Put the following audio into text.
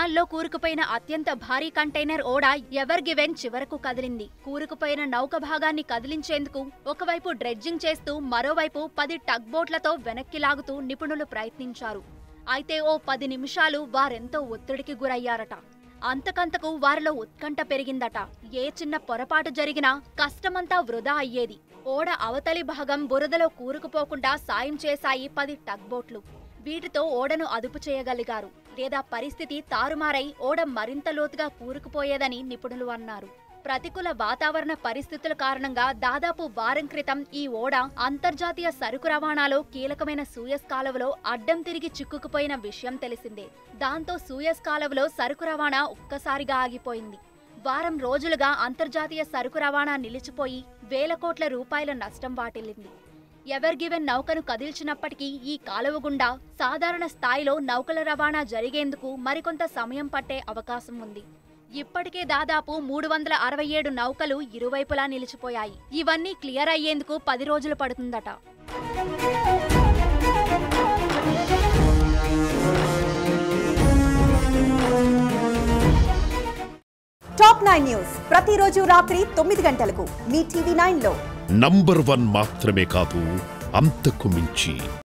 కెనాల్లో కూరుకుపోయిన అత్యంత భారీ కంటైనర్ ఓడ ఎవర్ గివెన్ చివరకు కదిలింది కూరుకుపోయిన నౌక భాగాన్ని కదిలించేందుకు ఒకవైపు డ్రెడ్జింగ్ చేస్తూ మరోవైపు పది టగ్ బోట్లతో వెనక్కి లాగుతూ నిపుణులు ప్రయత్నించారు అయితే ఓ పది నిమిషాలు వారెంతో ఒత్తిడికి గురయ్యారట అంతకంతకు వారిలో ఉత్కంఠ పెరిగిందట ఏ చిన్న పొరపాటు జరిగినా కష్టమంతా వృధా అయ్యేది ఓడ అవతలి భాగం బురదలో కూరుకుపోకుండా సాయం చేశాయి పది టగ్ బోట్లు వీటితో ఓడను అదుపు చేయగలిగారు లేదా పరిస్థితి తారుమారై ఓడ మరింత లోతుగా కూరుకుపోయేదని నిపుణులు అన్నారు ప్రతికూల వాతావరణ పరిస్థితుల కారణంగా దాదాపు వారం క్రితం ఈ ఓడ అంతర్జాతీయ సరుకు రవాణాలో కీలకమైన సూయస్ కాలువలో అడ్డం తిరిగి చిక్కుకుపోయిన విషయం తెలిసిందే దాంతో సూయస్ కాలువలో సరుకు రవాణా ఒక్కసారిగా ఆగిపోయింది వారం రోజులుగా అంతర్జాతీయ సరుకు రవాణా నిలిచిపోయి వేల కోట్ల రూపాయల నష్టం వాటిల్లింది ఎవర్ గివెన్ నౌకను కదిల్చినప్పటికీ ఈ కాలువ గుండా సాధారణ స్థాయిలో నౌకల రవాణా జరిగేందుకు మరికొంత సమయం పట్టే అవకాశం ఉంది ఇప్పటికే దాదాపు మూడు వందల అరవై ఏడు నౌకలు ఇరువైపులా నిలిచిపోయాయి ఇవన్నీ క్లియర్ అయ్యేందుకు పది రోజులు పడుతుందట టాప్ నైన్ న్యూస్ ప్రతిరోజు రాత్రి తొమ్మిది గంటలకు మీ టీవీ నైన్ లో నంబర్ వన్ మాత్రమే కాదు అంతకు మించి